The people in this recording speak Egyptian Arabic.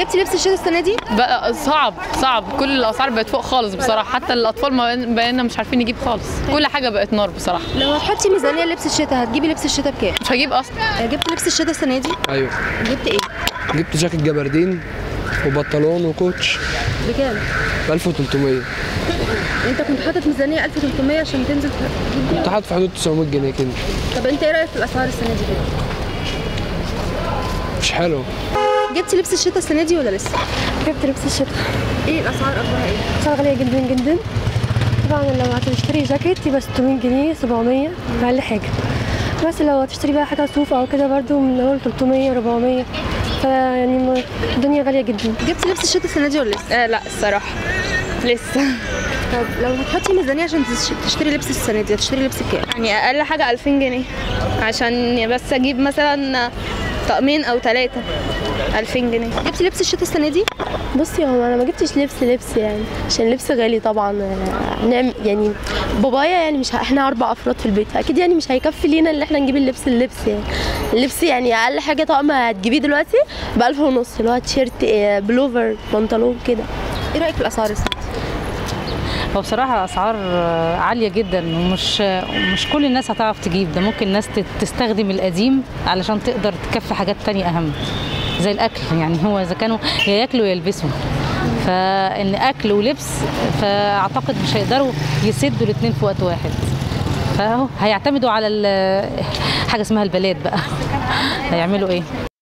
جبتي لبس الشتاء السنه دي بقى صعب صعب كل الاسعار بقت فوق خالص بصراحه حتى الاطفال ما بقينا مش عارفين نجيب خالص كل حاجه بقت نار بصراحه لو هتحطي ميزانيه لبس الشتاء هتجيبي لبس الشتاء بكام مش هجيب اصلا جبت لبس الشتاء السنه دي ايوه جبت ايه جبت جاكيت جبردين وبنطلون وكوتش بكام ب 1300 انت كنت حاطط ميزانيه 1300 عشان تنزل تجيب كنت حاطط في حدود 900 جنيه كده طب انت ايه رايك في الاسعار السنه دي كده مش حلو جبتي لبس الشتاء السنه دي ولا لسه جبت لبس الشتاء ايه الاسعار اخبارها ايه اسعار غالية جدا جدا طبعا لو هتشتري جاكيت يبقى 600 جنيه 700 اقل حاجة بس لو هتشتري بقى حاجة صوف او كده برضو من اول 300 400 فيعني م- الدنيا غالية جدا جبتي لبس الشتاء السنه دي ولا لسه آه لا الصراحة لسه طب لو هتحطي ميزانيه عشان تش- تشتري لبس السنه دي هتشتري لبس بكام يعني أقل حاجة ألفين جنيه عشان بس أجيب مثلا طقمين أو ثلاثة ألفين جنيه جبتي لبس الشتاء السنه دي بصي هو انا ما جبتش لبس لبس يعني عشان اللبس غالي طبعا آه، نعم يعني بابايا يعني مش ه- احنا اربع افراد في البيت اكيد يعني مش هيكفي لينا ان احنا نجيب اللبس اللبس يعني اللبس يعني اقل حاجه طقم هتجيبيه دلوقتي بألف ونص اللي هو تيشيرت آه، بلوفر بنطلون كده ايه رايك في الاسعار السنه دي هو بصراحة أسعار آه، عالية جدا ومش مش كل الناس هتعرف تجيب ده ممكن الناس تت- تستخدم القديم علشان تقدر تكفي حاجات تانية أهم زي الأكل يعني هو إذا كانوا يا ياكلوا يا يلبسوا فإن أكل ولبس فأعتقد مش هيقدروا يسدوا الاتنين في وقت واحد فهو هيعتمدوا على ال- حاجة اسمها البلاد بقى هيعملوا إيه